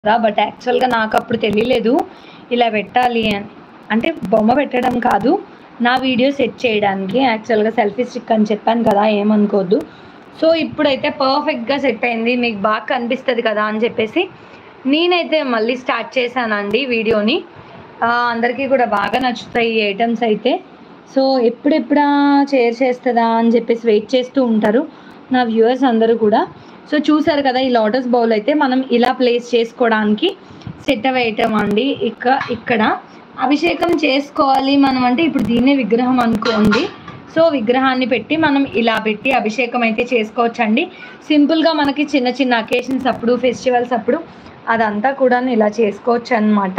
కదా బట్ యాక్చువల్గా నాకు అప్పుడు తెలియలేదు ఇలా పెట్టాలి అని అంటే బొమ్మ పెట్టడం కాదు నా వీడియో సెట్ చేయడానికి యాక్చువల్గా సెల్ఫీ స్టిక్ అని చెప్పాను కదా ఏమనుకోవద్దు సో ఇప్పుడైతే పర్ఫెక్ట్గా సెట్ అయింది మీకు బాగా కనిపిస్తుంది కదా అని చెప్పేసి నేనైతే మళ్ళీ స్టార్ట్ చేశానండి వీడియోని ఆ, అందరికీ కూడా బాగా నచ్చుతాయి ఈ ఐటమ్స్ అయితే సో ఎప్పుడెప్పుడా షేర్ చేస్తుందా అని చెప్పేసి వెయిట్ చేస్తూ ఉంటారు నా వ్యూవర్స్ అందరూ కూడా సో చూసారు కదా ఈ లోటస్ బౌల్ అయితే మనం ఇలా ప్లేస్ చేసుకోవడానికి సెట్ వేయటం అండి ఇక ఇక్కడ అభిషేకం చేసుకోవాలి మనం అంటే ఇప్పుడు దీన్నే విగ్రహం అనుకోండి సో విగ్రహాన్ని పెట్టి మనం ఇలా పెట్టి అభిషేకం అయితే చేసుకోవచ్చండి సింపుల్గా మనకి చిన్న చిన్న అకేషన్స్ అప్పుడు ఫెస్టివల్స్ అప్పుడు అదంతా కూడా ఇలా చేసుకోవచ్చు అనమాట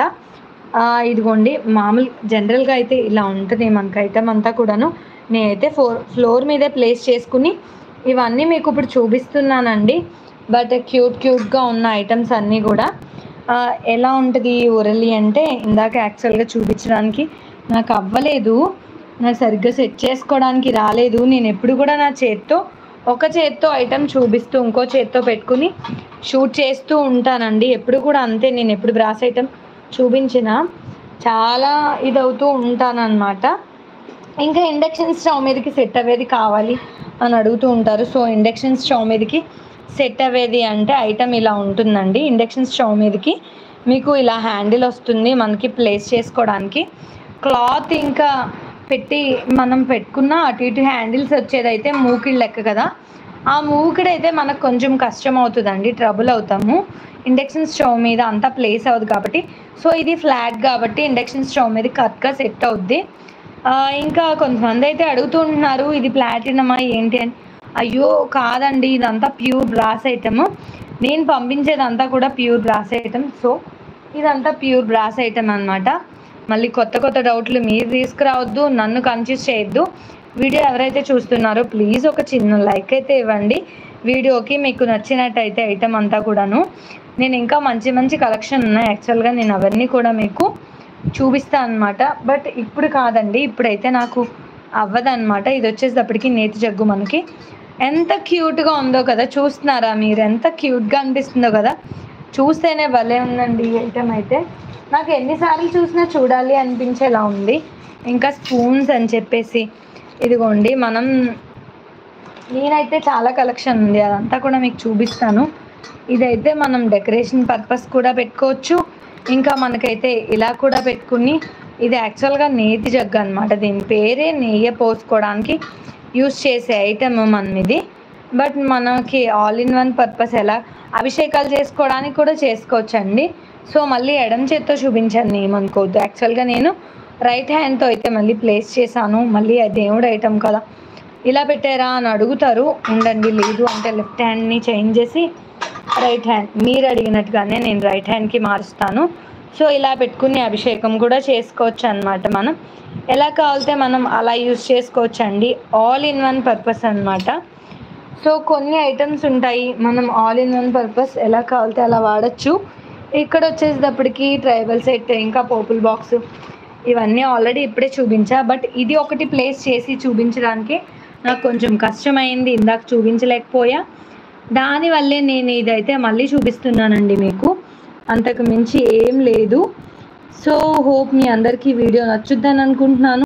ఇదిగోండి మామూలు జనరల్గా అయితే ఇలా ఉంటుంది మనకి ఐటమ్ అంతా కూడాను నేనైతే ఫోర్ ఫ్లోర్ మీదే ప్లేస్ చేసుకుని ఇవన్నీ మీకు ఇప్పుడు చూపిస్తున్నానండి బట్ క్యూట్ క్యూట్గా ఉన్న ఐటమ్స్ అన్నీ కూడా ఆ, ఎలా ఉంటుంది ఉరలి అంటే ఇందాక యాక్చువల్గా చూపించడానికి నాకు అవ్వలేదు నాకు సరిగ్గా సెట్ చేసుకోవడానికి రాలేదు నేను ఎప్పుడు కూడా నా చేత్తో ఒక చేత్తో ఐటమ్ చూపిస్తూ ఇంకో చేత్తో పెట్టుకుని షూట్ చేస్తూ ఉంటానండి ఎప్పుడు కూడా అంతే నేను ఎప్పుడు బ్రాస్ ఐటమ్ చూపించిన చాలా ఇదవుతూ ఉంటానన్నమాట ఇంకా ఇండక్షన్ స్టవ్ మీదకి సెట్ అయ్యేది కావాలి అని అడుగుతూ ఉంటారు సో ఇండక్షన్ స్టవ్ మీదకి సెట్ అయ్యేది అంటే ఐటమ్ ఇలా ఉంటుందండి ఇండక్షన్ స్టవ్ మీదకి మీకు ఇలా హ్యాండిల్ వస్తుంది మనకి ప్లేస్ చేసుకోవడానికి క్లాత్ ఇంకా పెట్టి మనం పెట్టుకున్న అటు ఇటు హ్యాండిల్స్ వచ్చేదైతే మూకిడి లెక్క కదా ఆ మూకిడైతే మనకు కొంచెం కష్టం అవుతుందండి ట్రబుల్ అవుతాము ఇండక్షన్ స్టవ్ మీద అంతా ప్లేస్ అవ్వదు కాబట్టి సో ఇది ఫ్లాట్ కాబట్టి ఇండక్షన్ స్టవ్ మీద కరెక్ట్గా సెట్ అవుద్ది ఆ, ఇంకా కొంతమంది అయితే అడుగుతుంటున్నారు ఇది ప్లాటినమా ఏంటి అని అయ్యో కాదండి ఇదంతా ప్యూర్ బ్రాస్ ఐటమ్ నేను పంపించేదంతా కూడా ప్యూర్ బ్రాస్ ఐటమ్ సో ఇదంతా ప్యూర్ బ్రాస్ ఐటమ్ అన్నమాట మళ్ళీ కొత్త కొత్త డౌట్లు మీరు తీసుకురావద్దు నన్ను కన్ఫ్యూజ్ చేయొద్దు వీడియో ఎవరైతే చూస్తున్నారో ప్లీజ్ ఒక చిన్న లైక్ అయితే ఇవ్వండి వీడియోకి మీకు నచ్చినట్టయితే ఐటమ్ అంతా కూడాను నేను ఇంకా మంచి మంచి కలెక్షన్ ఉన్నాయి యాక్చువల్గా నేను అవన్నీ కూడా మీకు చూపిస్తాను అనమాట బట్ ఇప్పుడు కాదండి ఇప్పుడైతే నాకు అవ్వదన్నమాట ఇది వచ్చేటప్పటికి నేతి జగ్గు మనకి ఎంత క్యూట్గా ఉందో కదా చూస్తున్నారా మీరు ఎంత క్యూట్గా అనిపిస్తుందో కదా చూస్తేనే భలే ఉందండి ఈ ఐటమ్ అయితే నాకు ఎన్నిసార్లు చూసినా చూడాలి అనిపించేలా ఉంది ఇంకా స్పూన్స్ అని చెప్పేసి ఇదిగోండి మనం నేనైతే చాలా కలెక్షన్ ఉంది అదంతా కూడా మీకు చూపిస్తాను ఇదైతే మనం డెకరేషన్ పర్పస్ కూడా పెట్టుకోవచ్చు ఇంకా మనకైతే ఇలా కూడా పెట్టుకుని ఇది యాక్చువల్గా నేతి జగ్గు అనమాట దీని పేరే నెయ్యి పోసుకోవడానికి యూస్ చేసే ఐటమ్ మనం ఇది బట్ మనకి ఆల్ ఇన్ వన్ పర్పస్ ఎలా అభిషేకాలు చేసుకోవడానికి కూడా చేసుకోవచ్చు అండి సో మళ్ళీ ఎడం చేత్తో చూపించాను ఏమనుకోవద్దు యాక్చువల్గా నేను రైట్ హ్యాండ్తో అయితే మళ్ళీ ప్లేస్ చేశాను మళ్ళీ అది దేవుడు ఐటమ్ కదా ఇలా పెట్టారా అని అడుగుతారు ఉండండి లేదు అంటే లెఫ్ట్ హ్యాండ్ని చేంజ్ చేసి రైట్ హ్యాండ్ మీరు అడిగినట్టుగానే నేను రైట్ హ్యాండ్కి మారుస్తాను సో ఇలా పెట్టుకుని అభిషేకం కూడా చేసుకోవచ్చు అనమాట మనం ఎలా కావాలితే మనం అలా యూస్ చేసుకోవచ్చు అండి ఆల్ ఇన్ వన్ పర్పస్ అనమాట సో కొన్ని ఐటమ్స్ ఉంటాయి మనం ఆల్ ఇన్ వన్ పర్పస్ ఎలా కావాలితే అలా వాడచ్చు ఇక్కడ వచ్చేటప్పటికి ట్రైబల్ సెట్ ఇంకా పోపుల్ బాక్స్ ఇవన్నీ ఆల్రెడీ ఇప్పుడే చూపించా బట్ ఇది ఒకటి ప్లేస్ చేసి చూపించడానికి నాకు కొంచెం కష్టమైంది ఇందాక చూపించలేకపోయా దానివల్లే నేను ఇదైతే మళ్ళీ చూపిస్తున్నానండి మీకు అంతకు మించి ఏం లేదు సో హోప్ మీ అందరికీ వీడియో నచ్చుద్దని అనుకుంటున్నాను